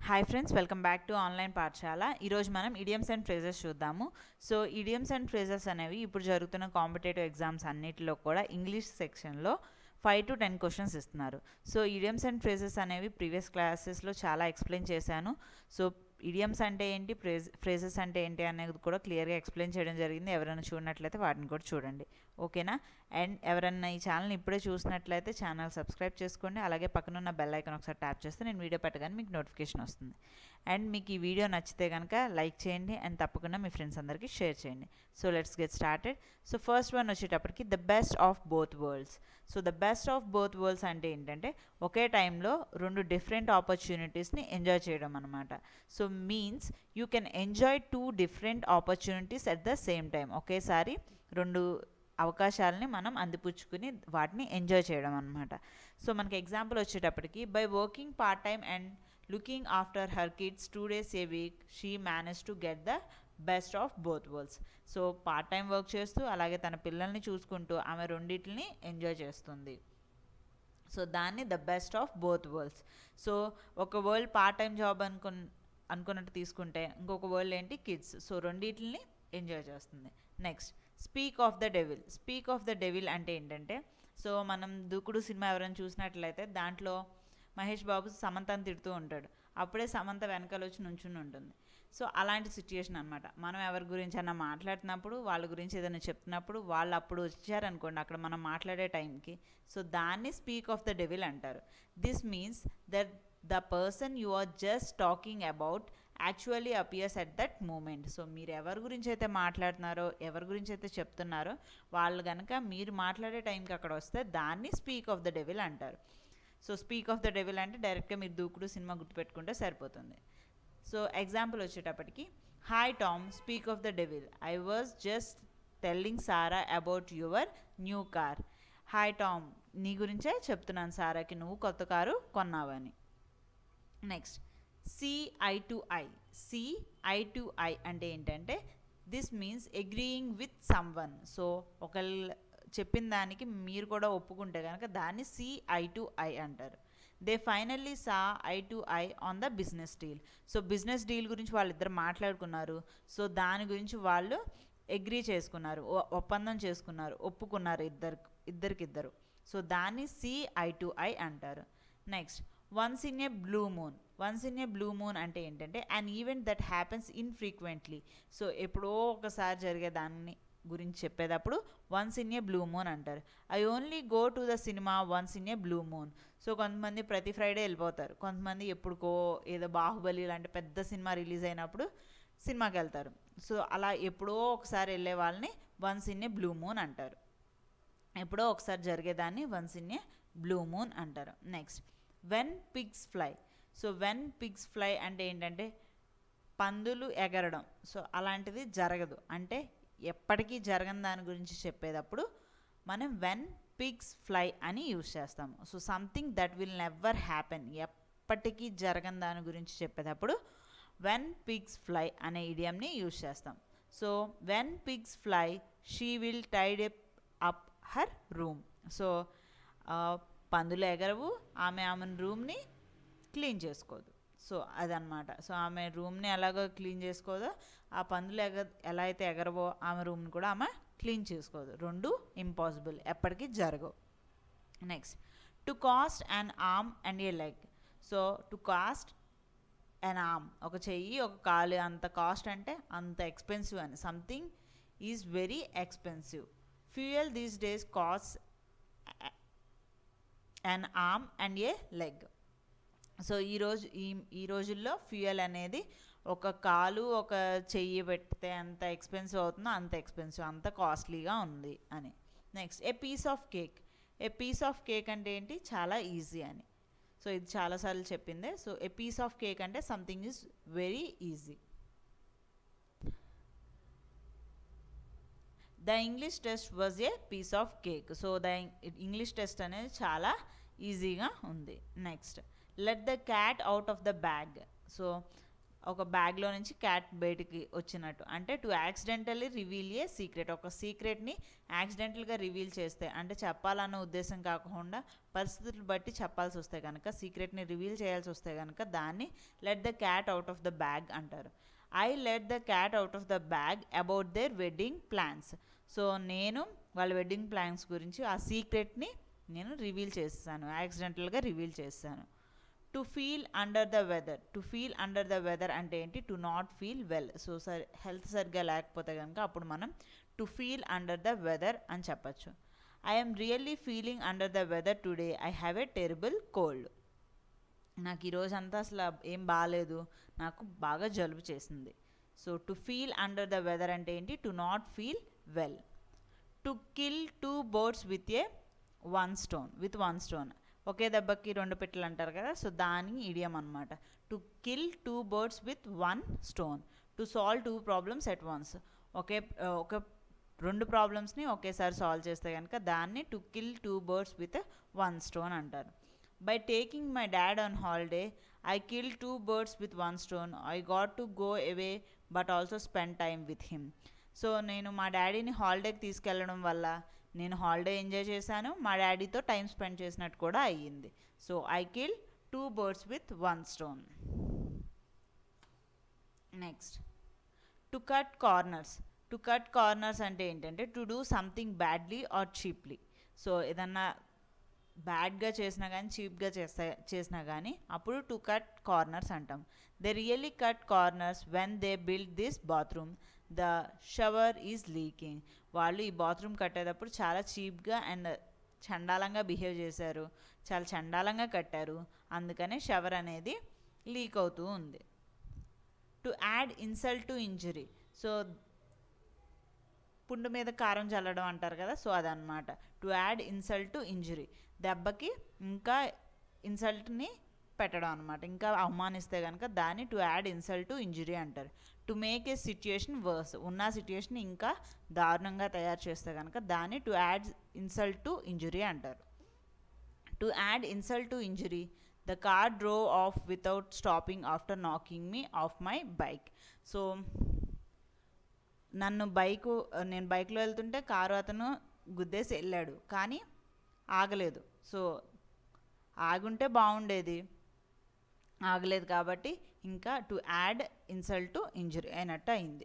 hi friends welcome back to online పాఠశాల ఈరోజు మనం ఇడియమ్స్ అండ్ ఫ్రేజెస్ చూద్దాము సో ఇడియమ్స్ అండ్ ఫ్రేజెస్ అనేవి ఇప్పుడు జరుగుతున్న కాంపిటేటివ్ ఎగ్జామ్స్ అన్నిటిలో కూడా ఇంగ్లీష్ సెక్షన్లో ఫైవ్ టు టెన్ క్వశ్చన్స్ ఇస్తున్నారు సో ఇడియమ్స్ అండ్ ఫ్రేజెస్ అనేవి ప్రీవియస్ క్లాసెస్లో చాలా ఎక్స్ప్లెయిన్ చేశాను సో ఇడియమ్స్ అంటే ఏంటి ఫ్రేజ్ ఫ్రేజెస్ అంటే ఏంటి అనేది కూడా క్లియర్గా ఎక్స్ప్లెయిన్ చేయడం జరిగింది ఎవరైనా చూడనట్లయితే వాటిని కూడా చూడండి ఓకేనా అండ్ ఎవరైనా ఈ ఛానల్ని ఇప్పుడే చూసినట్లయితే ఛానల్ సబ్స్క్రైబ్ చేసుకోండి అలాగే పక్కన ఉన్న బెల్ ఐకాన్ ఒకసారి ట్యాప్ చేస్తే నేను వీడియో పెట్టగానే మీకు నోటిఫికేషన్ వస్తుంది అండ్ మీకు ఈ వీడియో నచ్చితే కనుక లైక్ చేయండి అండ్ తప్పకుండా మీ ఫ్రెండ్స్ అందరికీ షేర్ చేయండి so let's get started so first one వచ్చేటప్పటికి the best of both worlds so the best of both worlds అంటే ఏంటంటే ఒకే టైంలో రెండు డిఫరెంట్ ఆపర్చునిటీస్ని ఎంజాయ్ చేయడం అనమాట so means you can enjoy two different opportunities at the same time ఒకేసారి రెండు అవకాశాలని మనం అందిపుచ్చుకుని వాటిని ఎంజాయ్ చేయడం అనమాట సో మనకి ఎగ్జాంపుల్ వచ్చేటప్పటికి by working part time and looking after her kids two days a week she manage to get the best of both worlds so part time work చేస్తూ అలాగే తన పిల్లల్ని చూసుకుంటూ ఆమె రెండింటిని ఎంజాయ్ చేస్తుంది సో దాన్ని the best of both worlds so ఒక వరల్డ్ పార్ట్ టైం జాబ్ అనుకు అనుకున్నట్టు తీసుకుంటే ఇంకొక వరల్డ్ ఏంటి కిడ్స్ సో రెండింటిని ఎంజాయ్ చేస్తుంది next speak of the devil speak of the devil అంటే ఏంటంటే సో మనం దూకుడు సినిమా ఎవరైనా చూసినట్లయితే దాంట్లో మహేష్ బాబు సమంతని తిడుతూ ఉంటాడు అప్పుడే సమంత వెనకాల వచ్చి నుంచుని ఉంటుంది సో అలాంటి సిచ్యుయేషన్ అనమాట మనం ఎవరి గురించి అన్నా మాట్లాడుతున్నప్పుడు వాళ్ళ గురించి ఏదైనా చెప్తున్నప్పుడు వాళ్ళు అప్పుడు వచ్చారనుకోండి అక్కడ మనం మాట్లాడే టైంకి సో దాన్ని స్పీక్ ఆఫ్ ద డెవిల్ అంటారు this means that the person you are just talking about actually appears at that moment so మీరు ఎవరి గురించి అయితే మాట్లాడుతున్నారో ఎవరి గురించి అయితే చెప్తున్నారో వాళ్ళు కనుక మీరు మాట్లాడే టైంకి అక్కడ వస్తే దాన్ని స్పీక్ ఆఫ్ ద డెవిల్ అంటారు so speak of the devil అంటే డైరెక్ట్గా మీరు దూకుడు సినిమా గుర్తుపెట్టుకుంటే సరిపోతుంది సో ఎగ్జాంపుల్ వచ్చేటప్పటికి hi Tom speak of the devil I was just telling Sara about your new car hi Tom నీ గురించే చెప్తున్నాను సారాకి నువ్వు కొత్త కారు కొన్నావని next see eye to eye see eye to eye అంటే ఏంటంటే this means agreeing with someone so ఒకళ్ళు చెప్పిన దానికి మీరు కూడా ఒప్పుకుంటే కనుక దాన్ని సి ఐ టు ఐ అంటారు they finally saw eye to eye on the business deal so business deal గురించి వాళ్ళిద్దరు మాట్లాడుకున్నారు సో దాని గురించి వాళ్ళు అగ్రీ చేసుకున్నారు ఒప్పందం చేసుకున్నారు ఒప్పుకున్నారు ఇద్దరు ఇద్దరికిద్దరు సో దాన్ని సి ఐ టు ఐ అంటారు next once in a blue moon once in a blue moon అంటే ఏంటంటే an event that happens infrequently so ఎప్పుడో ఒకసారి జరిగే దాన్ని గురించి చెప్పేటప్పుడు once in a blue moon అంటారు I only go to the cinema once in a blue moon so కొంతమంది ప్రతి ఫ్రైడే వెళ్ళిపోతారు కొంతమంది ఎప్పుడుకో ఏదో బాహుబలి లాంటి పెద్ద సినిమా రిలీజ్ అయినప్పుడు సినిమాకి వెళ్తారు సో అలా ఎప్పుడో ఒకసారి వెళ్ళే వాళ్ళని once in a blue moon అంటారు ఎప్పుడో ఒకసారి జరిగేదాన్ని once in a blue moon అంటారు next when pigs fly so when pigs fly అంటే ఏంటంటే పందులు ఎగరడం సో అలాంటిది జరగదు అంటే ఎప్పటికీ జరగని దాని గురించి చెప్పేటప్పుడు మనం వెన్ పిగ్స్ ఫ్లై అని యూస్ చేస్తాము so something that will never happen ఎప్పటికీ జరగని దాని గురించి చెప్పేటప్పుడు వెన్ పిగ్స్ ఫ్లై అనే ఇడియంని యూస్ చేస్తాం so when pigs fly she will tidy up her room so పందులు ఎగరవు ఆమె ఆమె రూమ్ని క్లీన్ చేసుకోదు సో అదనమాట సో ఆమె రూమ్ని ఎలాగో క్లీన్ చేసుకోదో ఆ పందులు ఎగ ఎలా అయితే ఎగరవో ఆమె రూమ్ని కూడా ఆమె క్లీన్ చేసుకోదు రెండు ఇంపాసిబుల్ ఎప్పటికీ జరగవు next to cost and arm and a leg so to cost and arm ఒక చెయ్యి ఒక కాలు అంత కాస్ట్ అంటే అంత ఎక్స్పెన్సివ్ అని something is very expensive fuel these days cost and arm and a leg so ఈరోజు ఈ ఈ రోజుల్లో ఫ్యూయల్ అనేది ఒక కాలు ఒక చెయ్యి పెడితే ఎంత ఎక్స్పెన్సివ్ అవుతుందో అంత ఎక్స్పెన్సివ్ అంత కాస్ట్లీగా ఉంది అని next a piece of cake a piece of cake అంటే ఏంటి చాలా ఈజీ అని సో ఇది చాలాసార్లు చెప్పిందే so a piece of cake అంటే something is very easy the English test was a piece of cake so the English test అనేది చాలా ఈజీగా ఉంది next let the cat out of the bag so ఒక బ్యాగ్లో నుంచి క్యాట్ బయటికి వచ్చినట్టు అంటే to accidentally reveal a secret ఒక సీక్రెట్ని యాక్సిడెంటల్గా రివీల్ చేస్తే అంటే చెప్పాలన్న ఉద్దేశం కాకుండా పరిస్థితులు బట్టి చెప్పాల్సి వస్తే కనుక సీక్రెట్ని రివీల్ చేయాల్సి వస్తే కనుక దాన్ని let the cat out of the bag అంటారు I let the cat out of the bag about their wedding plans so నేను వాళ్ళ వెడ్డింగ్ ప్లాన్స్ గురించి ఆ సీక్రెట్ని నేను రివీల్ చేస్తాను యాక్సిడెంటల్గా రివీల్ చేస్తాను to feel under the weather to feel under the weather అంటే ఏంటి to not feel well so సరి హెల్త్ సరిగ్గా లేకపోతే కనుక అప్పుడు మనం to feel under the weather అని చెప్పచ్చు I'm really feeling under the weather today I have a terrible cold నాకు ఈరోజు అంతా అసలు ఏం బాగాలేదు నాకు బాగా జలుబు చేసింది so to feel under the weather అంటే ఏంటి to not feel well to kill two birds with a one stone with one stone ఒకే దెబ్బకి రెండు పెట్టెలు అంటారు కదా సో దాని ఇడియం అనమాట to kill two birds with one stone to solve two problems at once ఒకే ఒక రెండు ప్రాబ్లమ్స్ని ఒకేసారి సాల్వ్ చేస్తే కనుక దాన్ని to kill two birds with one stone అంటారు by taking my dad on holiday I kill two birds with one stone I got to go away but also spend time with him so నేను మా డాడీని హాలిడేకి తీసుకెళ్ళడం వల్ల నేను holiday enjoy చేశాను మా డాడీతో టైం స్పెండ్ చేసినట్టు కూడా అయ్యింది so I kill two birds with one stone next to cut corners to cut corners అంటే ఏంటంటే to do something badly or cheaply so ఏదన్నా బ్యాడ్గా చేసినా కానీ చీప్గా చేస్తా చేసినా కానీ అప్పుడు టు కట్ కార్నర్స్ అంటాం they really cut corners when they build this bathroom the shower is leaking వాళ్ళు ఈ బాత్రూమ్ కట్టేటప్పుడు చాలా చీప్గా అండ్ చండాలంగా బిహేవ్ చేశారు చాలా చండాలంగా కట్టారు అందుకనే షవర్ అనేది లీక్ అవుతూ ఉంది to add insult to injury so పుండు మీద కారం చల్లడం అంటారు కదా సో అదనమాట to add insult to injury దెబ్బకి ఇంకా ఇన్సల్ట్ని పెట్టడం అనమాట ఇంకా అవమానిస్తే కనుక దాన్ని to add insult to injury అంటారు to make a situation worse ఉన్న సిచ్యుయేషన్ ఇంకా దారుణంగా తయారు చేస్తే కనుక దాన్ని to add insult to injury అంటారు to add insult to injury the car drove off without stopping after knocking me off my bike so నన్ను బైకు నేను బైక్లో వెళ్తుంటే కారు అతను గుద్దేసి వెళ్ళాడు కానీ ఆగలేదు సో ఆగుంటే బాగుండేది ఆగలేదు కాబట్టి ఇంకా to add insult to injury అయినట్టు అయింది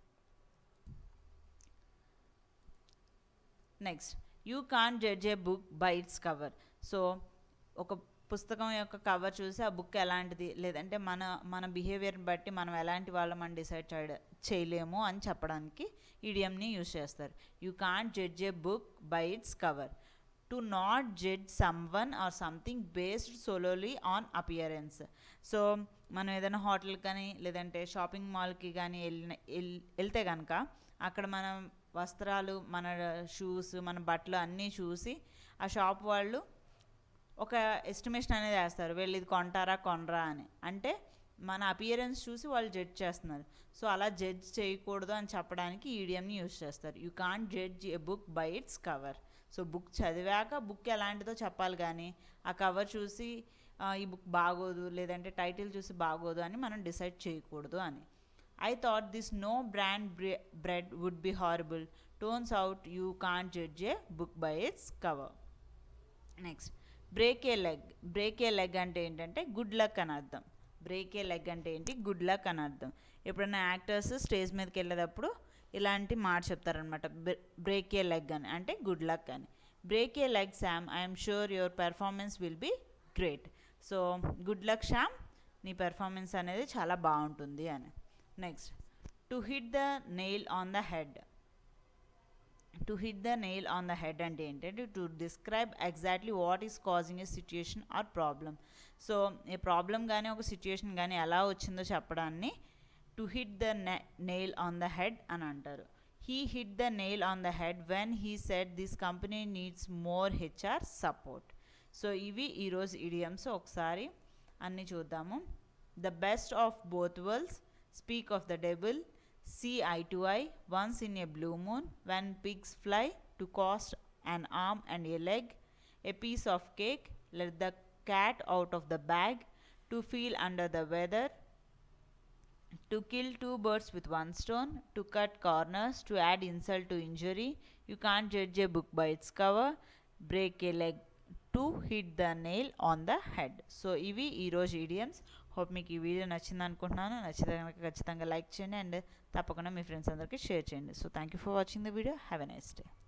next you can judge a book by its cover so ఒక పుస్తకం యొక్క కవర్ చూసి ఆ బుక్ ఎలాంటిది లేదంటే మన మన బిహేవియర్ని బట్టి మనం ఎలాంటి వాళ్ళం అని డిసైడ్ చేయలేము అని చెప్పడానికి ఈడియంని యూజ్ చేస్తారు you can't judge a book by its cover to not judge someone or something based solely on appearance so మనం ఏదైనా హోటల్ కానీ లేదంటే షాపింగ్ మాల్కి కానీ వెళ్ళిన వెళ్తే కనుక అక్కడ మనం వస్త్రాలు మన షూస్ మన బట్టలు అన్నీ చూసి ఆ షాప్ వాళ్ళు ఒక ఎస్టిమేషన్ అనేది వేస్తారు వీళ్ళు ఇది కొంటారా కొనరా అని అంటే మన అపియరెన్స్ చూసి వాళ్ళు జడ్జ్ చేస్తున్నారు సో అలా జడ్జ్ చేయకూడదు అని చెప్పడానికి ఈడియంని యూజ్ చేస్తారు you can't judge a book by its cover so book చదివాక బుక్ ఎలాంటిదో చెప్పాలి కానీ ఆ కవర్ చూసి ఈ బుక్ బాగోదు లేదంటే టైటిల్ చూసి బాగోదు అని మనం డిసైడ్ చేయకూడదు అని I thought this no brand bread would be horrible turns out you can't judge a book by its cover next break a leg break a leg అంటే ఏంటంటే గుడ్ లక్ అని అర్థం బ్రేక్ ఏ లెగ్ అంటే ఏంటి good luck అని అర్థం ఎప్పుడైనా actors stage మీదకి వెళ్ళేటప్పుడు ఇలాంటి మాట చెప్తారనమాట బ్రేక్ ఏ లెగ్ అని అంటే గుడ్ లక్ అని break a leg Sam I'm sure your performance will be great so good luck Shyam నీ పెర్ఫార్మెన్స్ అనేది చాలా బాగుంటుంది అని next to hit the nail on the head to hit the nail on the head అంటే ఏంటంటే to describe exactly what is causing a situation or problem so a problem కానీ ఒక situation కానీ ఎలా వచ్చిందో చెప్పడాన్ని to hit the nail on the head అని అంటారు he hit the nail on the head when he said this company needs more HR support so ఇవి ఈరోజు ఇడియమ్స్ ఒకసారి అన్నీ చూద్దాము the best of both worlds speak of the devil see eye to eye once in a blue moon when pigs fly to cost an arm and a leg a piece of cake let the cat out of the bag to feel under the weather to kill two birds with one stone to cut corners to add insult to injury you can't judge a book by its cover break a leg to hit the nail on the head so ఇవి ఈరోజు idioms hope మీకు ఈ video నచ్చింది అనుకుంటున్నాను నచ్చితే కనుక ఖచ్చితంగా like చేయండి అండ్ తప్పకుండా మీ ఫ్రెండ్స్ అందరికీ షేర్ చేయండి so thank you for watching the video have a nice day